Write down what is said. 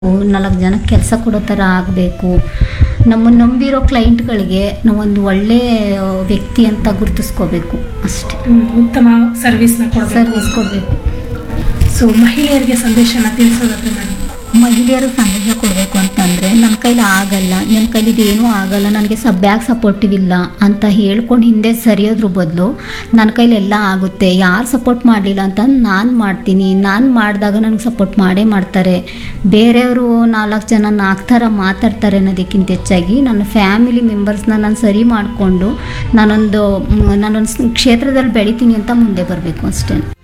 ನಾಲ್ಕು ಜನಕ್ಕೆ ಕೆಲಸ ಕೊಡೋ ಥರ ಆಗಬೇಕು ನಮ್ಮನ್ನು ನಂಬಿರೋ ಕ್ಲೈಂಟ್ಗಳಿಗೆ ನಾವೊಂದು ಒಳ್ಳೆಯ ವ್ಯಕ್ತಿ ಅಂತ ಗುರುತಿಸ್ಕೋಬೇಕು ಅಷ್ಟೇ ಹ್ಮ್, ಉತ್ತಮ ಸರ್ವಿಸ್ನ ಕೊಡಬೇಕು ಸರ್ವಿಸ್ ಕೊಡಬೇಕು ಸೊ ಮಹಿಳೆಯರಿಗೆ ಸಂದೇಶನ ತಿಳಿಸೋದಾದ್ರೆ ಮೇಡಮ್ ಮಹಿಳೆಯರು ಸಂದೇಶ ಕೊಡಬೇಕು ಅಂತಂದರೆ ನನ್ನ ಕೈಲಿ ಆಗಲ್ಲ ನನ್ನ ಕೈಲಿ ಇದೇನೂ ಆಗಲ್ಲ ನನಗೆ ಸ ಬ್ಯಾಗ್ ಸಪೋರ್ಟಿವ್ ಇಲ್ಲ ಅಂತ ಹೇಳ್ಕೊಂಡು ಹಿಂದೆ ಸರಿಯೋದ್ರ ಬದಲು ನನ್ನ ಕೈಲಿ ಎಲ್ಲ ಆಗುತ್ತೆ ಯಾರು ಸಪೋರ್ಟ್ ಮಾಡಲಿಲ್ಲ ಅಂತ ನಾನು ಮಾಡ್ತೀನಿ ನಾನು ಮಾಡಿದಾಗ ನನಗೆ ಸಪೋರ್ಟ್ ಮಾಡೇ ಮಾಡ್ತಾರೆ ಬೇರೆಯವರು ನಾಲ್ಕು ಜನ ನಾಲ್ಕು ಥರ ಮಾತಾಡ್ತಾರೆ ಅನ್ನೋದಕ್ಕಿಂತ ಹೆಚ್ಚಾಗಿ ನನ್ನ ಫ್ಯಾಮಿಲಿ ಮೆಂಬರ್ಸ್ನ ನಾನು ಸರಿ ಮಾಡಿಕೊಂಡು ನಾನೊಂದು ಮ್, ನಾನೊಂದು ಕ್ಷೇತ್ರದಲ್ಲಿ ಬೆಳಿತೀನಿ ಅಂತ ಮುಂದೆ ಬರಬೇಕು ಅಷ್ಟೇ